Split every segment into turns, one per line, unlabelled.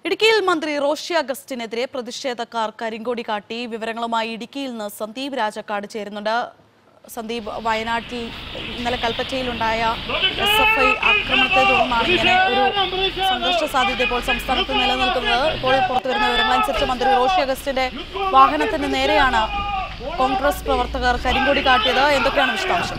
ഇടുക്കിയിൽ മന്ത്രി റോഷി അഗസ്റ്റിനെതിരെ പ്രതിഷേധക്കാർ കരിങ്കൊടി കാട്ടി വിവരങ്ങളുമായി ഇടുക്കിയിൽ നിന്ന് സന്ദീപ് രാജക്കാട് ചേരുന്നുണ്ട് സന്ദീപ് വയനാട്ടിൽ ഇന്നലെ കൽപ്പറ്റയിലുണ്ടായ എസ് എഫ് ഐ ആക്രമണത്തെ തുടർന്നാണ് ഇങ്ങനെ ഒരു സംഘർഷ സാധ്യത ഇപ്പോൾ സംസ്ഥാനത്ത് നിലനിൽക്കുന്നത് ഇപ്പോൾ പുറത്തുവരുന്ന വിവരങ്ങളനുസരിച്ച് മന്ത്രി റോഷി അഗസ്റ്റിന്റെ വാഹനത്തിന് നേരെയാണ് കോൺഗ്രസ് പ്രവർത്തകർ കരിങ്കൊടി കാട്ടിയത് എന്തൊക്കെയാണ് വിശദാംശം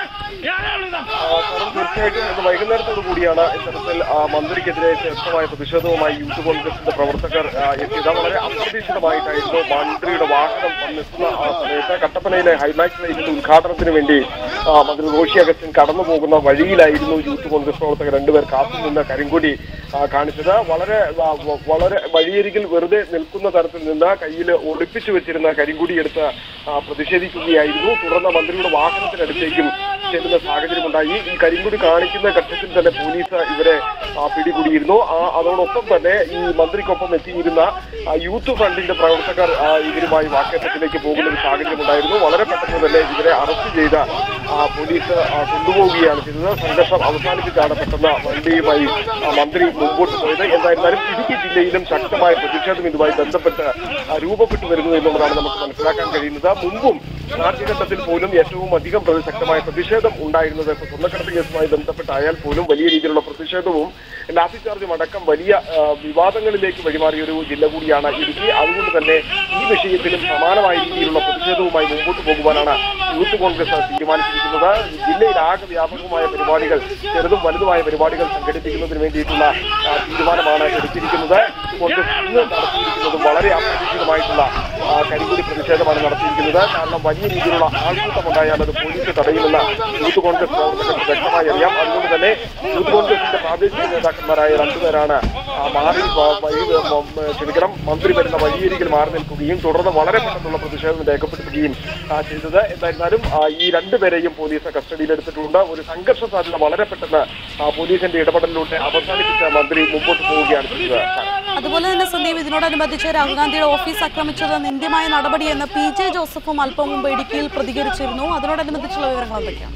കാരണം തീർച്ചയായിട്ടും ഇന്ന് വൈകുന്നേരത്തോടു കൂടിയാണ് ഇത്തരത്തിൽ ആ, മന്ത്രിക്കെതിരെ ശക്തമായ പ്രതിഷേധവുമായി യൂത്ത് കോൺഗ്രസിന്റെ പ്രവർത്തകർ ആ, എത്തിയത് വളരെ അപ്രതീക്ഷിതമായിട്ടായിരുന്നു മന്ത്രിയുടെ വാഹനം വന്നെത്തുന്ന ആ സമയത്ത് കട്ടപ്പനയിലെ ഹൈമാക്സ് ലൈനിന്റെ ഉദ്ഘാടനത്തിന് വേണ്ടി ആ, മന്ത്രി റോഷി അഗസ്റ്റിൻ കടന്നു പോകുന്ന വഴിയിലായിരുന്നു യൂത്ത് കോൺഗ്രസ് പ്രവർത്തകർ രണ്ടുപേർ കാത്തുനിന്ന് കരിങ്കൊടി ആ, കാണിച്ചത് വളരെ ആ, വ- വളരെ വഴിയരികിൽ വെറുതെ നിൽക്കുന്ന തരത്തിൽ നിന്ന് കയ്യിൽ ഒളിപ്പിച്ചു വെച്ചിരുന്ന കരിങ്കൊടി എടുത്ത് ആ, പ്രതിഷേധിക്കുകയായിരുന്നു തുടർന്ന് മന്ത്രിയുടെ വാഹനത്തിനടുത്തേക്കും ചെല്ലുന്ന സാഹചര്യമുണ്ടായി ഈ കരിങ്കൊടി കാണിക്കുന്ന ഘട്ടത്തിൽ തന്നെ പോലീസ് ഇവരെ ആ, പിടികൂടിയിരുന്നു ആ അതോടൊപ്പം തന്നെ ഈ മന്ത്രിക്കൊപ്പം എത്തിയിരുന്ന ആ, യൂത്ത് ഫ്രണ്ടിന്റെ പ്രവർത്തകർ ആ, ഇവരുമായി വാക്കേറ്റത്തിലേക്ക് പോകുന്ന ഒരു സാഹചര്യമുണ്ടായിരുന്നു വളരെ പെട്ടെന്ന് തന്നെ ഇവരെ അറസ്റ്റ് ചെയ്ത ആ, പോലീസ് ആ, കൊണ്ടുപോവുകയാണ് ചെയ്തത് സംഘർഷം അവസാനിപ്പിച്ചാണ് പെട്ടെന്ന് വണ്ടിയുമായി ആ, മന്ത്രി മുമ്പോട്ട് പോയത് എന്തായിരുന്നാലും ഇടുക്കി ജില്ലയിലും ശക്തമായ പ്രതിഷേധം ഇതുമായി ബന്ധപ്പെട്ട് ആ, രൂപപ്പെട്ടു വരുന്നു എന്നുള്ളതാണ് നമുക്ക് മനസ്സിലാക്കാൻ കഴിയുന്നത് മുമ്പും ആദ്യഘട്ടത്തിൽ പോലും ഏറ്റവും അധികം പ്രതി- ശക്തമായ പ്രതിഷേധം ഉണ്ടായിരുന്നത് ഇപ്പൊ സ്വർണ്ണക്കടത്ത് കേസുമായി ബന്ധപ്പെട്ടായാൽ പോലും വലിയ രീതിയിലുള്ള പ്രതിഷേധവും ലാത്തിചാർജും അടക്കം വലിയ ആ, വിവാദങ്ങളിലേക്ക് വഴിമാറിയ ഒരു ജില്ല കൂടിയാണ് ഇടുക്കി അതുകൊണ്ട് തന്നെ ഈ വിഷയത്തിലും സമാനമായ രീതിയിലുള്ള പ്രതിഷേധവുമായി മുമ്പോട്ട് പോകുവാനാണ് യൂത്ത് കോൺഗ്രസ് തീരുമാനിച്ചിരിക്കുന്നത് ജില്ലയിൽ ആകെ വ്യാപകമായ പരിപാടികൾ ചെറുതും വലുതുമായ പരിപാടികൾ സംഘടിപ്പിക്കുന്നതിന് വേണ്ടിയിട്ടുള്ള ആ, തീരുമാനമാണ് എടുത്തിരിക്കുന്നത് കോൺഗ്രസ് ഇന്ന് നടത്തിയിരിക്കുന്നത് വളരെ അപ്രതീക്ഷിതമായിട്ടുള്ള ആ, കരിങ്കൊടി പ്രതിഷേധമാണ് നടത്തിയിരിക്കുന്നത് കാരണം വലിയ രീതിയിലുള്ള ആൾക്കൂട്ടമുണ്ടായാൽ അത് പോലീസ് തടയുമെന്ന യൂത്ത് കോൺഗ്രസ് പ്രവർത്തകർക്ക് വ്യക്തമായി അറിയാം അതുകൊണ്ട് തന്നെ യൂത്ത് കോൺഗ്രസിന്റെ പ്രാദേശിക നേതാക്കന്മാരായ രണ്ടുപേരാണ് ആ, മാറി വ- വഴി മ- മ- ക്ഷമിക്കണം മന്ത്രി വരുന്ന വഴിയരികിൽ മാറി നിൽക്കുകയും തുടർന്ന് വളരെ പെട്ടെന്നുള്ള പ്രതിഷേധം രേഖപ്പെടുത്തുകയും ആ, ചെയ്തത് എന്തായിരുന്നാലും ആ, ഈ രണ്ടുപേരെയും പോലീസ് കസ്റ്റഡിയിലെടുത്തിട്ടുണ്ട് ഒരു സംഘർഷ സാധ്യത വളരെ പെട്ടെന്ന് ആ, പോലീസിന്റെ ഇടപെടലിലൂടെ അവസാനിപ്പിച്ച മന്ത്രി മുമ്പോട്ട് പോവുകയാണ് ചെയ്തത്
അതുപോലെ തന്നെ സന്ദീപ് ഇതിനോടനുബന്ധിച്ച് രാഹുൽ ഗാന്ധിയുടെ ഓഫീസ് ആക്രമിച്ചത് നിന്ദ്യമായ നടപടിയെന്ന് പി ജെ ജോസഫും അല്പം മുമ്പ് ഇടുക്കിയിൽ പ്രതികരിച്ചിരുന്നു അതിനോടനുബന്ധിച്ചുള്ള വിവരങ്ങൾ എന്തൊക്കെയാണ്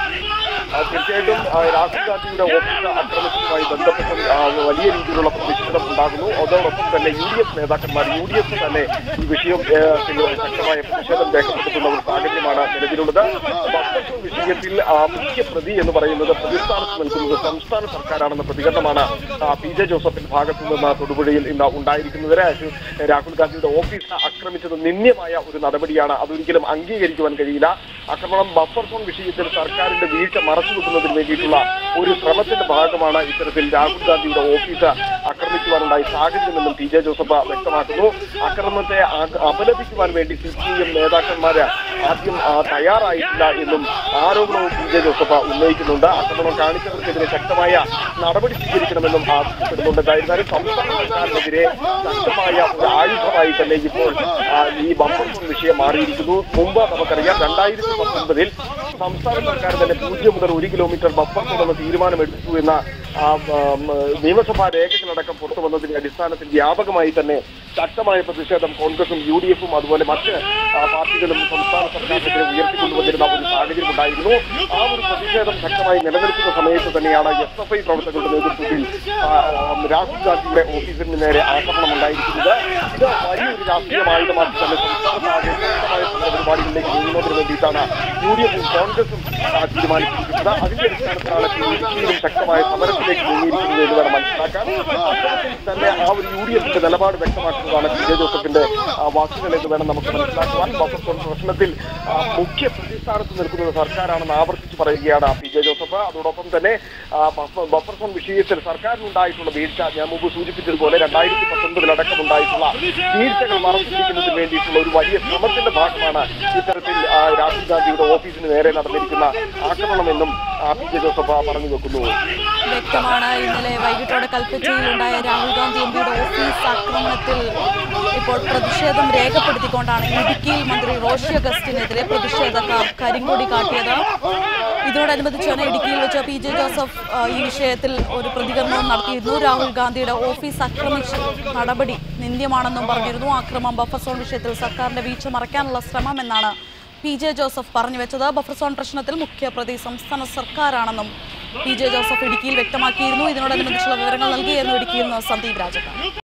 ആ, തീർച്ചയായിട്ടും ആ, രാഹുൽ ഗാന്ധിയുടെ ഓഫീസ് ആക്രമണവുമായി ബന്ധപ്പെട്ടും ആ, വലിയ രീതിയിലുള്ള പ്രതിഷേധം ഉണ്ടാകുന്നു അതോടൊപ്പം തന്നെ യു ഡി എഫ് നേതാക്കന്മാർ യു ഡി എഫ് തന്നെ ഈ വിഷയം ഏ, ത്തിൽ ശക്തമായ പ്രതിഷേധം രേഖപ്പെടുത്തുന്ന ഒരു സാഹചര്യമാണ് നിലവിലുള്ളത് ബഫർ വിഷയത്തിൽ ആ, മുഖ്യ പ്രതി എന്ന് പറയുന്നത് പ്രതിസ്ഥാനത്ത് നിൽക്കുന്നത് സംസ്ഥാന സർക്കാരാണെന്ന പ്രതികരണമാണ് ആ, പി ജെ ജോസഫിന്റെ ഭാഗത്തു നിന്ന് തൊടുപുഴയിൽ ഇന്ന് ഉണ്ടായിരിക്കുന്നത് രാഹുൽ- രാഹുൽ ഗാന്ധിയുടെ ഓഫീസ് ആക്രമിച്ചത് നിന്ദ്യമായ ഒരു നടപടിയാണ് അതൊരിക്കലും അംഗീകരിക്കുവാൻ കഴിയില്ല ആക്രമണം ബഫർ സോൺ വിഷയത്തിൽ സർക്കാരിന്റെ വീഴ്ച മറച്ചു വെക്കുന്നതിന് വേണ്ടിയിട്ടുള്ള ഒരു ശ്രമത്തിന്റെ ഭാഗമാണ് ഇത്തരത്തിൽ രാഹുൽ ഗാന്ധിയുടെ ഓഫീസ് ആക്രമിക്കുവാനുണ്ടായ സാഹചര്യമെന്നും പി ജെ ജോസഫ് വ്യക്തമാക്കുന്നു ആക്രമണത്തെ ആ- അപലപിക്കുവാൻ വേണ്ടി സി പി എം നേതാക്കന്മാര് ആദ്യം ആ, തയ്യാറായിട്ടില്ല എന്നും ആരോപണവും പി ജെ ജോസഫ് ഉന്നയിക്കുന്നുണ്ട് ആക്രമണം കാണിച്ചവർക്കെതിരെ ശക്തമായ നടപടി സ്വീകരിക്കണമെന്നും ആവശ്യപ്പെടുന്നുണ്ട് എന്തായിരുന്നാലും സംസ്ഥാന സർക്കാരിനെതിരെ ശക്തമായ ഒരു ആയുധമായി തന്നെ ഇപ്പോൾ ആ, ഈ ബമ്പർ സോൺ വിഷയം മാറിയിരിക്കുന്നു മുമ്പ് നമുക്കറിയാം രണ്ടായിരത്തി പത്തൊൻപതിൽ സംസ്ഥാന സർക്കാർ തന്നെ പൂജ്യം മുതൽ ഒരു കിലോമീറ്റർ ബഫർ സോൺ എന്ന തീരുമാനമെടുത്തു എന്ന ആ, ഉം, നിയമസഭാ രേഖകളടക്കം പുറത്തു വന്നതിന്റെ അടിസ്ഥാനത്തിൽ വ്യാപകമായി തന്നെ ശക്തമായ പ്രതിഷേധം കോൺഗ്രസും യു ഡി എഫും അതുപോലെ മറ്റ് ആ, പാർട്ടികളും സംസ്ഥാന സർക്കാരിനെതിരെ ഉയർത്തിക്കൊണ്ടുവന്നിരുന്ന ഒരു സാഹചര്യം ഉണ്ടായിരുന്നു ആ ഒരു പ്രതിഷേധം ശക്തമായി നിലനിൽക്കുന്ന സമയത്ത് തന്നെയാണ് എസ് എഫ് ഐ പ്രവർത്തകരുടെ നേതൃത്വത്തിൽ ആ, ഉം, രാഹുൽ ഗാന്ധിയുടെ ഓഫീസിന് നേരെ ആക്രമണം ഉണ്ടായിരിക്കുന്നത് ഇത് വലിയൊരു രാഷ്ട്രീയ ആയുധമാക്കി തന്നെ സംസ്ഥാനത്താകെ ശക്തമായ സമരപരിപാടികളിലേക്ക് നീങ്ങുന്നതിന് വേണ്ടിയിട്ടാണ് യു ഡി എഫും കോൺഗ്രസും ആ, തീരുമാനിച്ചിരിക്കുന്നത് അതിന്റെ അടിസ്ഥാനത്തിലാണ് ഇപ്പോൾ ഇടുക്കിയിലും ശക്തമായ സമരത്തിലേക്ക് നീങ്ങിയിരിക്കുന്നത് എന്ന് വേണം മനസ്സിലാക്കാൻ അത്തരത്തിൽ തന്നെ ആ ഒരു യു ഡി എഫിന്റെ നിലപാട് വ്യക്തമാക്കുന്നതാണ് പി ജെ ജോസഫിന്റെ ആ, വാക്കുകൾ എന്ന് വേണം നമുക്ക് മനസ്സിലാക്കുവാൻ ബഫർ സോൺ പ്രശ്നത്തിൽ ആ, മുഖ്യ പ്രതിസ്ഥാനത്ത് നിൽക്കുന്നത് സർക്കാരാണെന്ന് ആവർത്തിച്ച് പറയുകയാണ് പി ജെ ജോസഫ് അതോടൊപ്പം തന്നെ ആ, ബഫ- ബഫർ സോൺ വിഷയത്തിൽ സർക്കാരിനുണ്ടായിട്ടുള്ള വീഴ്ച ഞാൻ മുമ്പ് സൂചിപ്പിച്ചതുപോലെ രണ്ടായിരത്തി പത്തൊൻപതിലടക്കം ഉണ്ടായിട്ടുള്ള വീഴ്ചകൾ മറച്ചിരിക്കുന്നതിന് വേണ്ടിയിട്ടുള്ള ഒരു വലിയ ശ്രമത്തിന്റെ ഭാഗമാണ് ഇത്തരത്തിൽ ആ, രാഹുൽ ഗാന്ധിയുടെ ഓഫീസിന് നേരെ നടന്നിരിക്കുന്ന ആക്രമണമെന്നും ആ, പി ജെ ജോസഫ് പറഞ്ഞു വെക്കുന്നു
വ്യക്തമാണ് ഇന്നലെ വൈകിട്ടോടെ കൽപ്പറ്റയിലുണ്ടായ രാഹുൽ ഗാന്ധി എംപിയുടെ ഓഫീസ് ആക്രമണത്തിൽ ഇപ്പോൾ പ്രതിഷേധം രേഖപ്പെടുത്തിക്കൊണ്ടാണ് ഇടുക്കിയിൽ മന്ത്രി റോഷി അഗസ്റ്റിനെതിരെ പ്രതിഷേധക്കാർ കരിങ്കൊടി കാട്ടിയത് ഇതിനോടനുബന്ധിച്ച് തന്നെ ഇടുക്കിയിൽ വെച്ച് പി ജെ ജോസഫ് ആ, ഈ വിഷയത്തിൽ ഒരു പ്രതികരണവും നടത്തിയിരുന്നു രാഹുൽ ഗാന്ധിയുടെ ഓഫീസ് ആക്രമിച്ച നടപടി നിന്ദ്യമാണെന്നും പറഞ്ഞിരുന്നു ആക്രമം ബഫർ സോൺ വിഷയത്തിൽ സർക്കാരിന്റെ വീഴ്ച മറയ്ക്കാനുള്ള ശ്രമം എന്നാണ് പി ജെ ജോസഫ് പറഞ്ഞു വെച്ചത് ബഫർ സോൺ പ്രശ്നത്തിൽ മുഖ്യപ്രതി സംസ്ഥാന സർക്കാരാണെന്നും പി ജെ ജോസഫ് ഇടുക്കിയിൽ വ്യക്തമാക്കിയിരുന്നു ഇതിനോടനുബന്ധിച്ചുള്ള വിവരങ്ങൾ നൽകിയെന്നും ഇടുക്കിയിൽ നിന്ന് സന്ദീപ് രാജക്കാർ